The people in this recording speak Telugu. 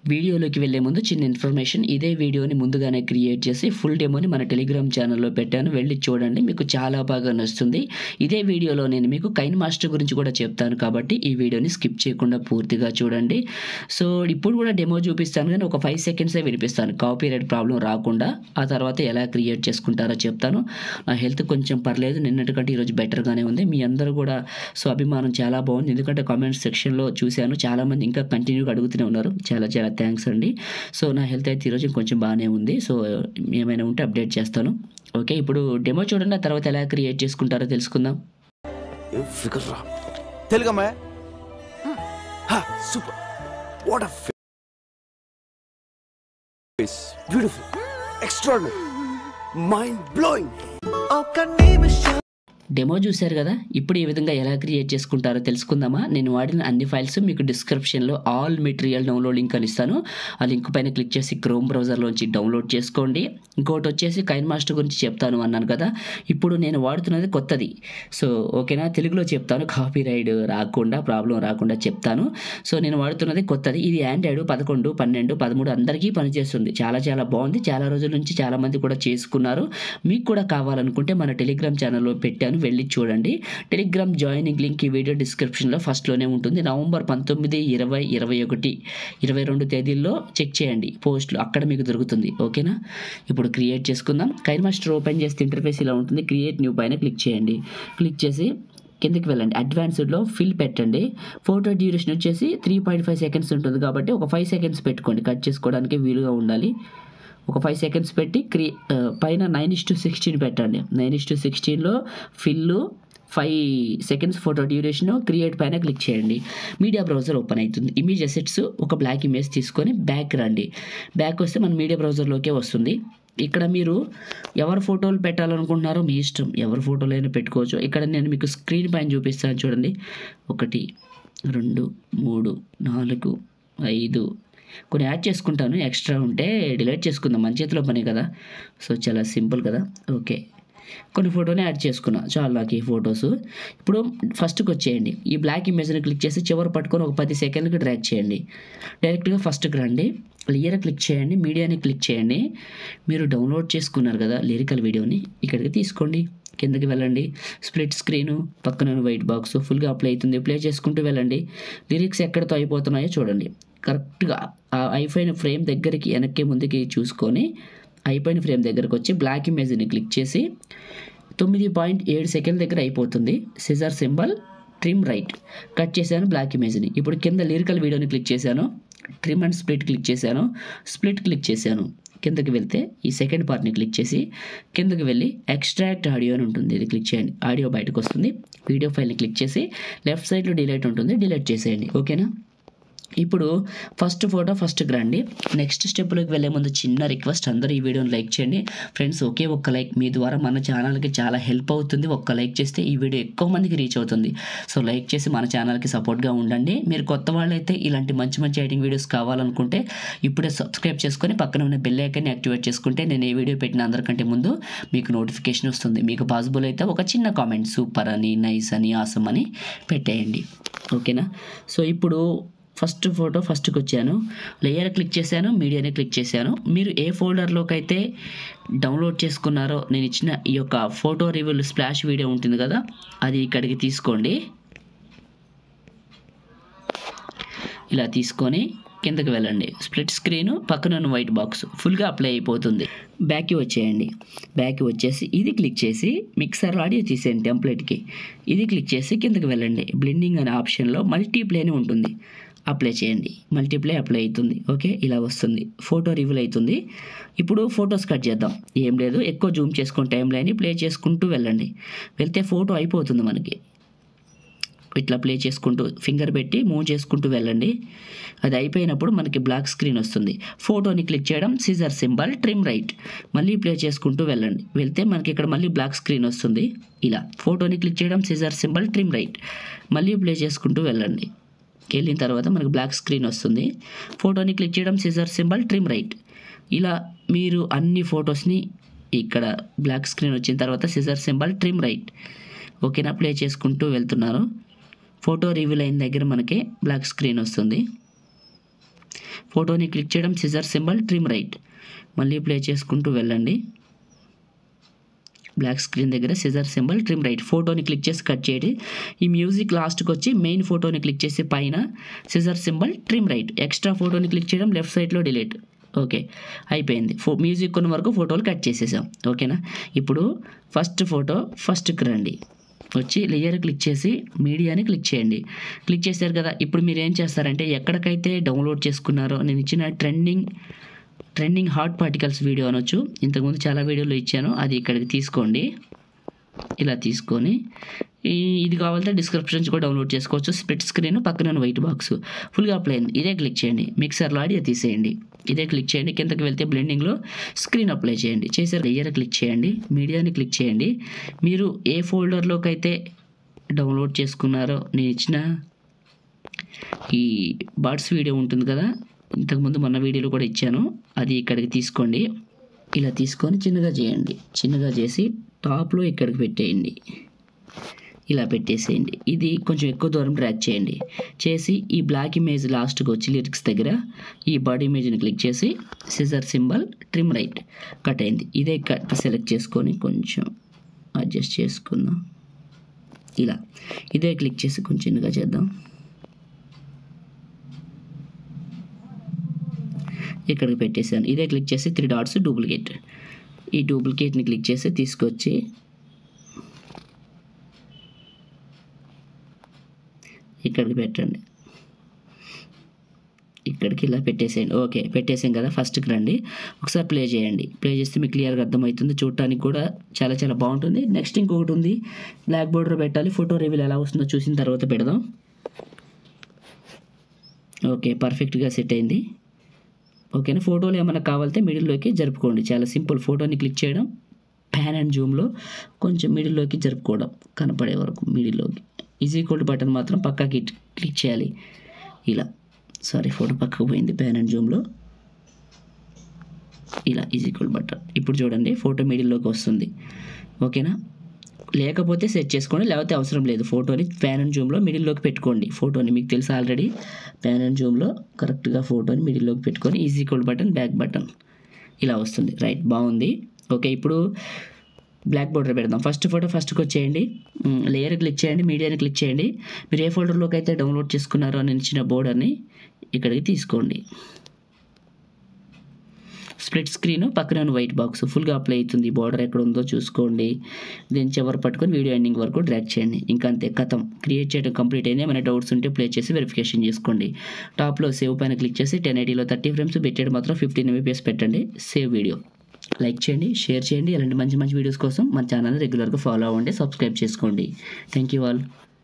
వీడియోలోకి వెళ్ళే ముందు చిన్న ఇన్ఫర్మేషన్ ఇదే వీడియోని ముందుగానే క్రియేట్ చేసి ఫుల్ డెమోని మన టెలిగ్రామ్ ఛానల్లో పెట్టాను వెళ్ళి చూడండి మీకు చాలా బాగా నచ్చుతుంది ఇదే వీడియోలో నేను మీకు కైన్ మాస్టర్ గురించి కూడా చెప్తాను కాబట్టి ఈ వీడియోని స్కిప్ చేయకుండా పూర్తిగా చూడండి సో ఇప్పుడు కూడా డెమో చూపిస్తాను కానీ ఒక ఫైవ్ సెకండ్సే వినిపిస్తాను కాపీ రైట్ ప్రాబ్లం రాకుండా ఆ తర్వాత ఎలా క్రియేట్ చేసుకుంటారో చెప్తాను నా హెల్త్ కొంచెం పర్లేదు నిన్నటికంటే ఈరోజు బెటర్గానే ఉంది మీ అందరూ కూడా సో అభిమానం చాలా బాగుంది ఎందుకంటే కామెంట్ సెక్షన్లో చూశాను చాలామంది ఇంకా కంటిన్యూగా అడుగుతూనే ఉన్నారు చాలా చాలా థ్యాంక్స్ అండి సో నా హెల్త్ అయితే ఈరోజు కొంచెం బాగానే ఉంది సో ఏమైనా ఉంటే అప్డేట్ చేస్తాను ఓకే ఇప్పుడు డెమో చూడండి ఆ తర్వాత ఎలా క్రియేట్ చేసుకుంటారో తెలుసుకుందాం ఏం ఫిగర్ రా తెలుగమ్మా super what a face beautiful extraordinary mind blowing demo చూశారు కదా ఇప్పుడు ఈ విధంగా ఎలా క్రియేట్ చేసుకుంటారో తెలుసుకుందామా నేను వాడిన అన్ని ఫైల్స్ మీకు డిస్క్రిప్షన్లో ఆల్ మెటీరియల్ డౌన్లోడ్ లింక్ అని ఇస్తాను ఆ లింక్ పైన క్లిక్ చేసి క్రోమ్ బ్రౌజర్లోంచి డౌన్లోడ్ చేసుకోండి ఇంకోటి వచ్చేసి కైన్ మాస్టర్ గురించి చెప్తాను అన్నాను కదా ఇప్పుడు నేను వాడుతున్నది కొత్తది సో ఓకేనా తెలుగులో చెప్తాను కాపీ రైడ్ రాకుండా ప్రాబ్లం రాకుండా చెప్తాను సో నేను వాడుతున్నది కొత్తది ఇది ఆండ్రాయిడ్ పదకొండు పన్నెండు పదమూడు అందరికీ పనిచేస్తుంది చాలా చాలా బాగుంది చాలా రోజుల నుంచి చాలా మంది కూడా చేసుకున్నారు మీకు కూడా కావాలనుకుంటే మన టెలిగ్రామ్ ఛానల్లో పెట్టాను వెళ్ళి చూడండి టెలిగ్రామ్ జాయినింగ్ లింక్ ఈ వీడియో డిస్క్రిప్షన్లో ఫస్ట్లోనే ఉంటుంది నవంబర్ పంతొమ్మిది ఇరవై ఇరవై ఒకటి ఇరవై రెండు తేదీల్లో చెక్ చేయండి పోస్టులు అక్కడ మీకు దొరుకుతుంది ఓకేనా ఇప్పుడు క్రియేట్ చేసుకుందాం కైన్ మాస్టర్ ఓపెన్ చేస్తే ఇంటర్ఫేస్ ఇలా ఉంటుంది క్రియేట్ న్యూ పైన క్లిక్ చేయండి క్లిక్ చేసి కిందకి వెళ్ళండి అడ్వాన్స్డ్లో ఫిల్ పెట్టండి ఫోటో డ్యూరేషన్ వచ్చేసి త్రీ పాయింట్ ఫైవ్ సెకండ్స్ ఉంటుంది కాబట్టి ఒక ఫైవ్ సెకండ్స్ పెట్టుకోండి కట్ చేసుకోవడానికి వీలుగా ఉండాలి ఒక ఫైవ్ సెకండ్స్ పెట్టి క్రి ఆ, పైన నైన్ ఇస్ టు సిక్స్టీన్ పెట్టండి నైన్ ఇస్ టు సిక్స్టీన్లో fill five seconds photo duration create పైన క్లిక్ చేయండి మీడియా బ్రౌజర్ ఓపెన్ అవుతుంది ఇమేజ్ అసెట్స్ ఒక బ్లాక్ ఇమేజ్ తీసుకొని బ్యాక్ రండి బ్యాక్ వస్తే మన మీడియా బ్రౌజర్లోకే వస్తుంది ఇక్కడ మీరు ఎవరు ఫోటోలు పెట్టాలనుకుంటున్నారో మీ ఇష్టం ఎవరి ఫోటోలు అయినా పెట్టుకోవచ్చు ఇక్కడ నేను మీకు స్క్రీన్ పైన చూపిస్తాను చూడండి ఒకటి రెండు మూడు నాలుగు ఐదు కొన్ని యాడ్ చేసుకుంటాను ఎక్స్ట్రా ఉంటే డిలీట్ చేసుకుందాం మన చేతిలో పని కదా సో చాలా సింపుల్ కదా ఓకే కొన్ని ఫోటోని యాడ్ చేసుకున్నా చాలా నాకు ఈ ఫొటోస్ ఇప్పుడు ఫస్ట్కి వచ్చేయండి ఈ బ్లాక్ ఇమేజ్ని క్లిక్ చేసి చివరి పట్టుకొని ఒక పది సెకండ్లకి డ్రాక్ చేయండి డైరెక్ట్గా ఫస్ట్కి రండి క్లియర్ క్లిక్ చేయండి మీడియాని క్లిక్ చేయండి మీరు డౌన్లోడ్ చేసుకున్నారు కదా లిరికల్ వీడియోని ఇక్కడికి తీసుకోండి కిందకి వెళ్ళండి స్ప్లిట్ స్క్రీను పక్కన వైట్ బాక్స్ ఫుల్గా అప్లై అవుతుంది ప్లే చేసుకుంటూ వెళ్ళండి లిరిక్స్ ఎక్కడితో అయిపోతున్నాయో చూడండి కరెక్ట్గా ఆ అయిపోయిన ఫ్రేమ్ దగ్గరికి వెనక్కి ముందుకి చూసుకొని అయిపోయిన ఫ్రేమ్ దగ్గరకు వచ్చి బ్లాక్ ఇమేజ్ని క్లిక్ చేసి తొమ్మిది పాయింట్ ఏడు సెకండ్ దగ్గర అయిపోతుంది scissor symbol trim right cut చేశాను బ్లాక్ ఇమేజ్ని ఇప్పుడు కింద లిరికల్ వీడియోని క్లిక్ చేశాను ట్రిమ్ అండ్ స్ప్లిట్ క్లిక్ చేశాను స్ప్లిట్ క్లిక్ చేశాను కిందకి వెళ్తే ఈ సెకండ్ పార్ట్ని క్లిక్ చేసి కిందకి వెళ్ళి ఎక్స్ట్రాక్ట్ ఆడియో అని ఉంటుంది ఇది క్లిక్ చేయండి ఆడియో బయటకు వస్తుంది వీడియో ఫైల్ని క్లిక్ చేసి లెఫ్ట్ సైడ్లో డిలీట్ ఉంటుంది డిలీట్ చేసేయండి ఓకేనా ఇప్పుడు ఫస్ట్ ఫోటో ఫస్ట్ రండి నెక్స్ట్ స్టెప్లోకి వెళ్ళే ముందు చిన్న రిక్వెస్ట్ అందరూ ఈ వీడియోని లైక్ చేయండి ఫ్రెండ్స్ ఒకే ఒక్క లైక్ మీ ద్వారా మన ఛానల్కి చాలా హెల్ప్ అవుతుంది ఒక్క లైక్ చేస్తే ఈ వీడియో ఎక్కువ మందికి రీచ్ అవుతుంది సో లైక్ చేసి మన ఛానల్కి సపోర్ట్గా ఉండండి మీరు కొత్త వాళ్ళైతే ఇలాంటి మంచి మంచి ఎడిటింగ్ వీడియోస్ కావాలనుకుంటే ఇప్పుడే సబ్స్క్రైబ్ చేసుకొని పక్కన ఉన్న బెల్ ఐకాన్ని యాక్టివేట్ చేసుకుంటే నేను ఏ వీడియో పెట్టిన అందరికంటే ముందు మీకు నోటిఫికేషన్ వస్తుంది మీకు పాసిబుల్ అయితే ఒక చిన్న కామెంట్ సూపర్ అని నైస్ అని ఆసమ్ అని పెట్టేయండి ఓకేనా సో ఇప్పుడు ఫస్ట్ ఫోటో ఫస్ట్కి వచ్చాను లేయర్ క్లిక్ చేశాను మీడియాని క్లిక్ చేశాను మీరు ఏ ఫోల్డర్లోకి అయితే డౌన్లోడ్ చేసుకున్నారో నేను ఇచ్చిన ఈ యొక్క ఫోటో రివ్యూల్ స్ప్లాష్ వీడియో ఉంటుంది కదా అది ఇక్కడికి తీసుకోండి ఇలా తీసుకొని కిందకి వెళ్ళండి స్ప్లిట్ స్క్రీన్ పక్కన ఉన్న వైట్ బాక్స్ ఫుల్గా అప్లై అయిపోతుంది బ్యాక్కి వచ్చేయండి బ్యాక్కి వచ్చేసి ఇది క్లిక్ చేసి మిక్సర్ ఆడియో తీసేయండి టెంప్లెట్కి ఇది క్లిక్ చేసి కిందకి వెళ్ళండి బ్లెండింగ్ అనే ఆప్షన్లో మల్టీప్లే అని ఉంటుంది అప్లై చేయండి మల్టీప్లే అప్లై అవుతుంది ఓకే ఇలా వస్తుంది ఫోటో రివీల్ అవుతుంది ఇప్పుడు ఫొటోస్ కట్ చేద్దాం ఏం లేదు ఎక్కువ జూమ్ చేసుకుని టైం లైన్ ప్లే చేసుకుంటూ వెళ్ళండి వెళ్తే ఫోటో అయిపోతుంది మనకి ఇట్లా ప్లే చేసుకుంటూ ఫింగర్ పెట్టి మూవ్ చేసుకుంటూ వెళ్ళండి అది అయిపోయినప్పుడు మనకి బ్లాక్ స్క్రీన్ వస్తుంది ఫోటోని క్లిక్ చేయడం సిజర్ సింబల్ ట్రిమ్ రైట్ మళ్ళీ ప్లే చేసుకుంటూ వెళ్ళండి వెళ్తే మనకి ఇక్కడ మళ్ళీ బ్లాక్ స్క్రీన్ వస్తుంది ఇలా ఫోటోని క్లిక్ చేయడం సిజర్ సింబల్ ట్రిమ్ రైట్ మళ్ళీ ప్లే చేసుకుంటూ వెళ్ళండి వెళ్ళిన తర్వాత మనకి బ్లాక్ స్క్రీన్ వస్తుంది ఫోటోని క్లిక్ చేయడం సిజర్ సింబల్ ట్రిమ్ రైట్ ఇలా మీరు అన్ని ఫొటోస్ని ఇక్కడ బ్లాక్ స్క్రీన్ వచ్చిన తర్వాత సిజర్ సింబల్ ట్రిమ్ రైట్ ఓకేనా ప్లే చేసుకుంటూ వెళ్తున్నారు ఫోటో రివీల్ అయిన దగ్గర మనకి బ్లాక్ స్క్రీన్ వస్తుంది ఫోటోని క్లిక్ చేయడం సిజర్ సింబల్ ట్రిమ్ రైట్ మళ్ళీ ప్లే చేసుకుంటూ వెళ్ళండి బ్లాక్ స్క్రీన్ దగ్గర సిజర్ సింబల్ ట్రిమ్ రైట్ ఫోటోని క్లిక్ చేసి కట్ చేయండి ఈ మ్యూజిక్ లాస్ట్కి వచ్చి మెయిన్ ఫోటోని క్లిక్ చేసి పైన scissor symbol trim right extra ఫోటోని క్లిక్ చేయడం లెఫ్ట్ సైడ్లో డిలీట్ ఓకే అయిపోయింది ఫో మ్యూజిక్ కొన్ని వరకు ఫోటోలు కట్ చేసేసాం ఓకేనా ఇప్పుడు ఫస్ట్ ఫోటో ఫస్ట్కి రండి వచ్చి లేయర్ క్లిక్ చేసి మీడియాని క్లిక్ చేయండి క్లిక్ చేశారు కదా ఇప్పుడు మీరు ఏం చేస్తారంటే ఎక్కడికైతే డౌన్లోడ్ చేసుకున్నారో నేను ఇచ్చిన trending trending hot particles video అనొచ్చు ఇంతకుముందు చాలా వీడియోలు ఇచ్చాను అది ఇక్కడికి తీసుకోండి ఇలా తీసుకొని ఈ ఇది కావాలంటే డిస్క్రిప్షన్స్ కూడా డౌన్లోడ్ చేసుకోవచ్చు స్ప్లిట్ స్క్రీన్ పక్కన వైట్ బాక్స్ ఫుల్గా ప్లేన్ ఇదే క్లిక్ చేయండి మిక్సర్లో ఆడి అది తీసేయండి ఇదే క్లిక్ చేయండి కిందకి వెళ్తే బ్లెండింగ్లో స్క్రీన్ అప్లై చేయండి చేసే లేయర్ క్లిక్ చేయండి మీడియాని క్లిక్ చేయండి మీరు ఏ ఫోల్డర్లోకి అయితే డౌన్లోడ్ చేసుకున్నారో నేను ఇచ్చిన ఈ బర్డ్స్ వీడియో ఉంటుంది కదా ఇంతకుముందు మొన్న వీడియోలో కూడా ఇచ్చాను అది ఇక్కడికి తీసుకోండి ఇలా తీసుకొని చిన్నగా చేయండి చిన్నగా చేసి టాప్లో ఇక్కడికి పెట్టేయండి ఇలా పెట్టేసేయండి ఇది కొంచెం ఎక్కువ దూరం డ్రాక్ చేయండి చేసి ఈ బ్లాక్ ఇమేజ్ లాస్ట్కి వచ్చి లిరిక్స్ దగ్గర ఈ బాడీ ఇమేజ్ని క్లిక్ చేసి scissor symbol trim right cut అయింది ఇదే కట్ సెలెక్ట్ చేసుకొని కొంచెం అడ్జస్ట్ చేసుకుందాం ఇలా ఇదే క్లిక్ చేసి కొంచెం చిన్నగా చేద్దాం ఇక్కడికి పెట్టేసాను ఇదే క్లిక్ చేసి త్రీ డాట్స్ డూప్లికేట్ ఈ డూప్లికేట్ని క్లిక్ చేసి తీసుకొచ్చి ఇక్కడికి పెట్టండి ఇక్కడికి ఇలా పెట్టేసేయండి ఓకే పెట్టేసాం కదా ఫస్ట్కి రండి ఒకసారి ప్లే చేయండి ప్లే చేస్తే మీకు క్లియర్గా అర్థమవుతుంది చూడటానికి కూడా చాలా చాలా బాగుంటుంది నెక్స్ట్ ఇంకొకటి ఉంది బ్లాక్ బోర్డర్ పెట్టాలి ఫోటో రివీల్ ఎలా వస్తుందో చూసిన తర్వాత పెడదాం ఓకే పర్ఫెక్ట్గా సెట్ అయింది ఓకేనా ఫోటోలు ఏమైనా కావాలంటే మిడిల్లోకి జరుపుకోండి చాలా సింపుల్ ఫోటోని క్లిక్ చేయడం ప్యాన్ అండ్ జూమ్లో కొంచెం మిడిల్లోకి జరుపుకోవడం కనపడే వరకు మిడిల్లోకి ఈజీ కోల్డ్ బటన్ మాత్రం పక్కకి క్లిక్ చేయాలి ఇలా సారీ ఫోటో పక్కకు పోయింది ప్యాన్ అండ్ జూమ్లో ఇలా ఈజీ కోల్డ్ బటన్ ఇప్పుడు చూడండి ఫోటో మిడిల్లోకి వస్తుంది ఓకేనా లేకపోతే సెట్ చేసుకోండి లేకపోతే అవసరం లేదు ఫోటోని ప్యాన్ అండ్ జూమ్లో మిడిల్లోకి పెట్టుకోండి ఫోటోని మీకు తెలుసు ఆల్రెడీ ప్యాన్ అండ్ జూమ్లో కరెక్ట్గా ఫోటోని మిడిల్లోకి పెట్టుకొని easy cold button back button ఇలా వస్తుంది రైట్ బాగుంది ఓకే ఇప్పుడు బ్లాక్ బోర్డర్ పెడదాం ఫస్ట్ ఫోటో ఫస్ట్కి వచ్చేయండి లేయర్ క్లిక్ చేయండి మీడియాని క్లిక్ చేయండి మీరు ఏ ఫోల్డర్లోకి అయితే డౌన్లోడ్ చేసుకున్నారో అని ఇచ్చిన బోర్డర్ని ఇక్కడికి తీసుకోండి స్ప్లిట్ స్క్రీన్ పక్కన వైట్ బాక్స్ ఫుల్గా అప్లై అవుతుంది బార్డర్ ఎక్కడ ఉందో చూసుకోండి దీని చివరి పట్టుకొని వీడియో ఎండింగ్ వరకు డ్రాక్ చేయండి ఇంకా అంతే కథం క్రియేట్ చేయడం కంప్లీట్ అయింది ఏమైనా డౌట్స్ ఉంటే ప్లే చేసి వెరిఫికేషన్ చేసుకోండి టాప్లో సేవ్ పైన క్లిక్ చేసి టెన్ ఎయిటీలో థర్టీ ఫ్రేమ్స్ పెట్టేది మాత్రం ఫిఫ్టీన్ ఎంబీపీఎస్ పెట్టండి సేవ్ వీడియో లైక్ చేయండి షేర్ చేయండి ఇలాంటి మంచి మంచి వీడియోస్ కోసం మన ఛానల్ రెగ్యులర్గా ఫాలో అవ్వండి సబ్స్క్రైబ్ చేసుకోండి థ్యాంక్ యూ ఆల్